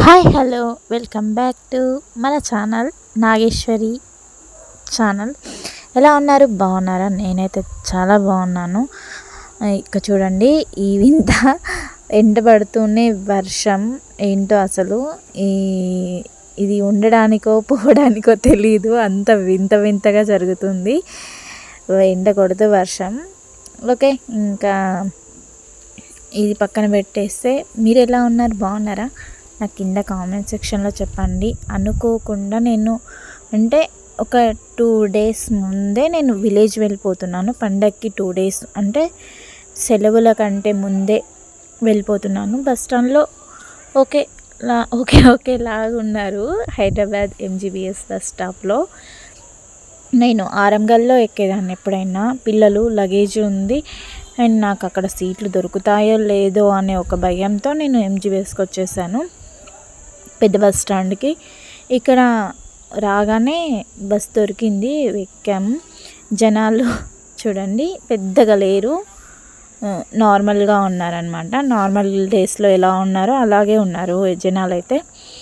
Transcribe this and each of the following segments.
hi hello welcome back to మన channel Nageshwari channel ఎలా ఉన్నారు బాగున్నారా నేనైతే చాలా బాగున్నాను ఆ, ఇక చూడండి ఈ వింత ఎండ పడుతూనే వర్షం ఏంటో అసలు ఈ ఇది ఉండడానికో పోవడానికో తెలియదు అంత వింత వింతగా జరుగుతుంది ఎండ కొడుతూ వర్షం ఓకే ఇంకా ఇది పక్కన పెట్టేస్తే మీరు ఎలా ఉన్నారు బాగున్నారా నాకు కింద కామెంట్ సెక్షన్లో చెప్పండి అనుకోకుండా నేను అంటే ఒక టూ డేస్ ముందే నేను విలేజ్ వెళ్ళిపోతున్నాను పండగకి టూ డేస్ అంటే సెలవుల కంటే ముందే వెళ్ళిపోతున్నాను బస్ స్టాండ్లో ఓకే లా ఓకే ఓకే లాగా ఉన్నారు హైదరాబాద్ ఎంజీబీఎస్ బస్ స్టాప్లో నేను ఆరంగల్లో ఎక్కేదాన్ని ఎప్పుడైనా పిల్లలు లగేజ్ ఉంది అండ్ నాకు అక్కడ సీట్లు దొరుకుతాయో లేదో అనే ఒక భయంతో నేను ఎంజీబీఎస్కి వచ్చేసాను పెద్ద బస్ స్టాండ్కి ఇక్కడ రాగానే బస్ దొరికింది ఎక్కాము జనాలు చూడండి పెద్దగా లేరు ఆ, నార్మల్గా ఉన్నారనమాట నార్మల్ డేస్లో ఎలా ఉన్నారో అలాగే ఉన్నారు జనాలు అయితే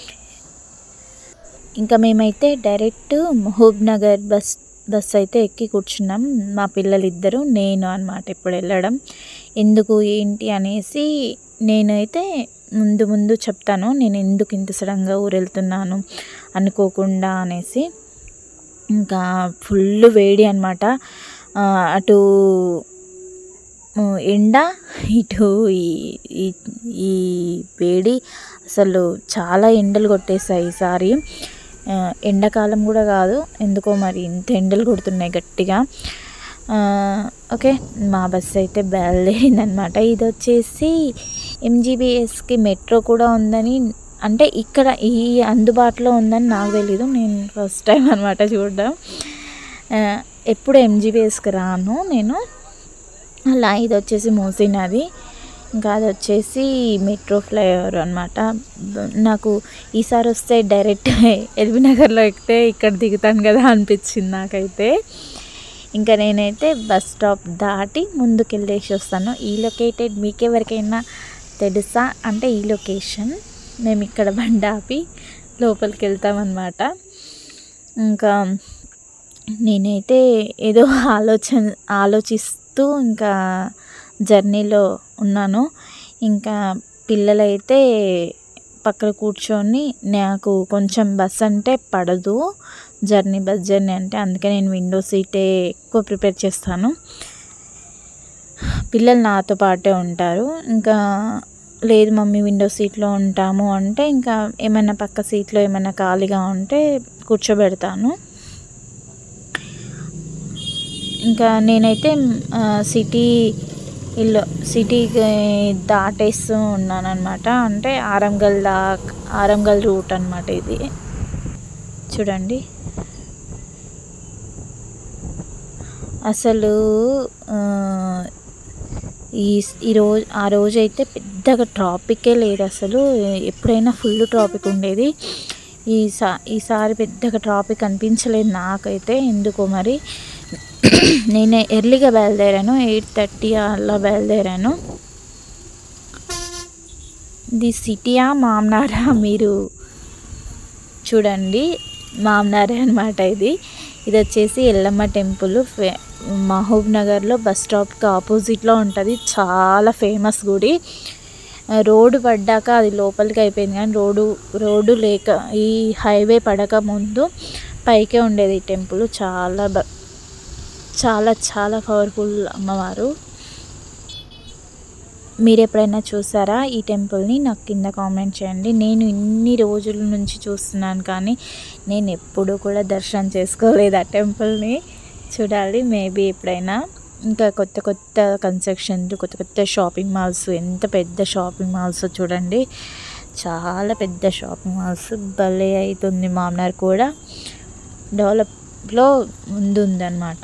ఇంకా మేమైతే direct Mahabubnagar bus bus అయితే ఎక్కి కూర్చున్నాం మా పిల్లలు ఇద్దరు నేను అనమాట ఇప్పుడు వెళ్ళడం ఎందుకు ఏంటి అనేసి నేనైతే ముందు ముందు చెప్తాను నేను ఎందుకు ఇంత సడన్గా ఊరు వెళ్తున్నాను అనుకోకుండా అనేసి ఇంకా ఫుల్ వేడి అనమాట అటు ఆ, ఎండ ఇటు ఈ ఈ- ఈ వేడి అసలు చాలా ఎండలు కొట్టేసాయి ఈసారి ఆ, ఎండాకాలం కూడా కాదు ఎందుకో మరి ఇంత ఎండలు కొడుతున్నాయి గట్టిగా ఆ, ఓకే మా బస్సు అయితే బయలుదేరిందనమాట ఇది వచ్చేసి ఎంజీబీఎస్కి మెట్రో కూడా ఉందని అంటే ఇక్కడ ఈ అందుబాటులో ఉందని నాకు తెలీదు నేను ఫస్ట్ టైం అనమాట చూడడం ఆ, ఎప్పుడు ఎంజీబీఎస్కి రాను నేను అలా ఇది వచ్చేసి మూసినది ఇంకా అది వచ్చేసి మెట్రో ఫ్లైఓవర్ అనమాట నాకు ఈసారి వస్తే డైరెక్ట్ ఎల్బీ నగర్లో ఎక్కితే ఇక్కడ దిగుతాను కదా అనిపించింది నాకైతే ఇంకా నేనైతే బస్ స్టాప్ దాటి ముందుకు వెళ్ళేసి వస్తాను ఈ లొకేటెడ్ మీకెవరికైనా తెలుసా అంటే ఈ లొకేషన్ మేము ఇక్కడ బండి ఆపి లోపలికి వెళ్తామన్నమాట ఇంకా నేనైతే ఏదో ఆలోచన ఆలోచిస్తూ ఇంకా జర్నీలో ఉన్నాను ఇంకా పిల్లలైతే పక్కన కూర్చొని నాకు కొంచెం బస్ అంటే పడదు జర్నీ బస్ జర్నీ అంటే అందుకే నేను విండో సీటే ఎక్కువ ప్రిపేర్ చేస్తాను పిల్లలు నాతో పాటే ఉంటారు ఇంకా లేదు మమ్మీ విండో సీట్లో ఉంటాము అంటే ఇంకా ఏమైనా పక్క సీట్లో ఏమైనా ఖాళీగా ఉంటే కూర్చోబెడతాను ఇంకా నేనైతే ఆ, సిటీ ఇల్లు సిటీకి దాటేస్తూ ఉన్నానన్నమాట అంటే ఆరంగల్ దా ఆరంగల్ రూట్ అనమాట ఇది చూడండి అసలు ఆ, ఈ ఈ రోజు ఆ రోజు అయితే పెద్దగా ట్రాఫికే లేదు అసలు ఎప్పుడైనా ఫుల్ ట్రాఫిక్ ఉండేది ఈసా ఈసారి పెద్దగా ట్రాఫిక్ అనిపించలేదు నాకైతే ఎందుకో మరి నేను ఎర్లీగా బయలుదేరాను ఎయిట్ థర్టీ అలా బయలుదేరాను ఇది సిటీయా మామనారా మీరు చూడండి మామనారే అనమాట ఇది ఇది వచ్చేసి ఎల్లమ్మ టెంపుల్ ఫే మహబూబ్ నగర్లో బస్ స్టాప్కి ఆపోజిట్లో ఉంటుంది చాలా ఫేమస్ గుడి ఆ, రోడ్డు పడ్డాక అది లోపలికి అయిపోయింది కానీ రోడ్డు రోడ్డు లేక ఈ హైవే పడక ముందు పైకే ఉండేది ఈ టెంపుల్ చాలా బ చాలా చాలా పవర్ఫుల్ అమ్మవారు మీరు ఎప్పుడైనా చూసారా ఈ టెంపుల్ని నాకు కింద కామెంట్ చేయండి నేను ఇన్ని రోజుల నుంచి చూస్తున్నాను కానీ నేను ఎప్పుడు కూడా దర్శనం చేసుకోలేదు ఆ టెంపుల్ని చూడాలి మేబీ ఎప్పుడైనా ఇంకా కొత్త కొత్త కన్స్ట్రక్షన్స్ కొత్త కొత్త షాపింగ్ మాల్స్ ఎంత పెద్ద షాపింగ్ మాల్స్ చూడండి చాలా పెద్ద షాపింగ్ మాల్స్ భలే అవుతుంది మామనార్ కూడా డెవలప్లో ముందు ఉందన్నమాట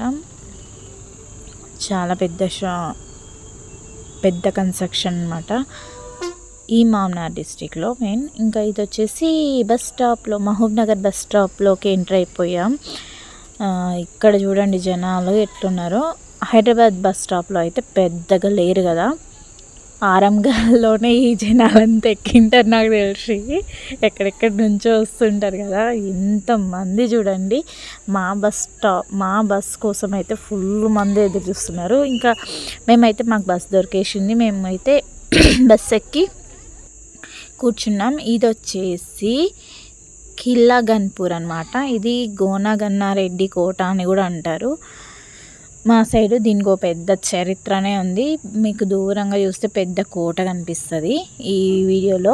చాలా పెద్ద షా పెద్ద కన్స్ట్రక్షన్ అనమాట ఈ మామనార్ డిస్టిక్లో మెయిన్ ఇంకా ఇది వచ్చేసి బస్ స్టాప్లో మహబూబ్ నగర్ బస్ స్టాప్లోకి ఎంటర్ అయిపోయాం ఆ, ఇక్కడ చూడండి జనాలు ఎట్లున్నారో హైదరాబాద్ బస్ స్టాప్లో అయితే పెద్దగా లేరు కదా ఆరంగాల్లోనే ఈ జనాలంతా ఎక్కింటారు నాకు తెలిసి ఎక్కడెక్కడి నుంచో వస్తుంటారు కదా ఎంతమంది చూడండి మా బస్ స్టాప్ మా బస్ కోసం అయితే ఫుల్ మంది ఎదురు చూస్తున్నారు ఇంకా మేమైతే మాకు బస్ దొరికేసింది మేమైతే బస్ ఎక్కి కూర్చున్నాం ఇది వచ్చేసి కిల్లా గన్పూర్ అనమాట ఇది గోనగన్నారెడ్డి కోట అని కూడా అంటారు మా సైడు దీనికి ఒక పెద్ద చరిత్రనే ఉంది మీకు దూరంగా చూస్తే పెద్ద కోట కనిపిస్తుంది ఈ వీడియోలో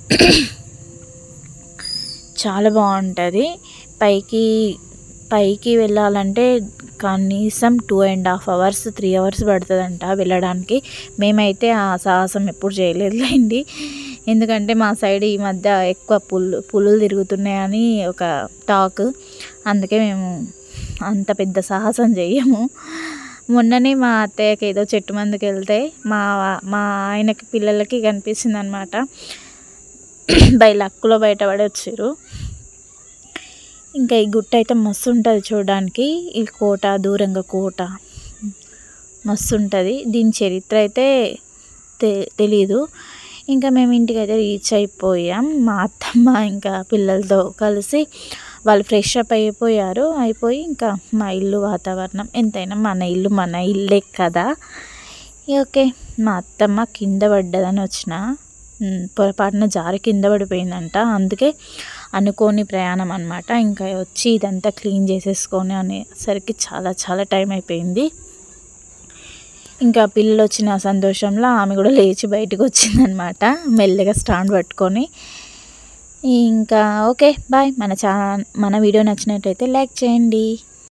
చాలా బాగుంటుంది పైకి పైకి వెళ్ళాలంటే కనీసం two and half hours three hours పడుతుందంట వెళ్ళడానికి మేమైతే ఆ సాహసం ఎప్పుడు చేయలేదులేండి ఎందుకంటే మా సైడ్ ఈ మధ్య ఎక్కువ పుల్లు పులులు తిరుగుతున్నాయని ఒక టాక్ అందుకే మేము అంత పెద్ద సాహసం చెయ్యము మొన్ననే మా అత్తయ్యకి ఏదో చెట్టు మందుకి వెళ్తే మా మా ఆయనకి పిల్లలకి కనిపించింది అనమాట బై లక్కులో బయటపడి వచ్చారు ఇంకా ఈ గుట్ట అయితే మస్తు ఉంటుంది చూడడానికి ఈ కోట దూరంగా కోట మస్తు ఉంటుంది దీని చరిత్ర అయితే తె తెలీదు ఇంకా మేము ఇంటికి అయితే రీచ్ అయిపోయాం మా అత్తమ్మ ఇంకా పిల్లలతో కలిసి వాళ్ళు ఫ్రెష్ అప్ అయిపోయారు అయిపోయి ఇంకా మా ఇల్లు వాతావరణం ఎంతైనా మన ఇల్లు మన ఇల్లే కదా ఓకే మా అత్తమ్మ కింద పడ్డదని వచ్చిన ఉమ్, పొరపాటున జారి కింద పడిపోయిందంట అందుకే అనుకోని ప్రయాణం అనమాట ఇంకా వచ్చి ఇదంతా క్లీన్ చేసేసుకొని అనేసరికి చాలా చాలా టైం అయిపోయింది ఇంకా పిల్లలు వచ్చిన సంతోషంలో ఆమె కూడా లేచి బయటకు వచ్చిందనమాట మెల్లగా స్టాండ్ పట్టుకొని ఇంకా ఓకే బాయ్ మన ఛా మన వీడియో నచ్చినట్టయితే లైక్ చేయండి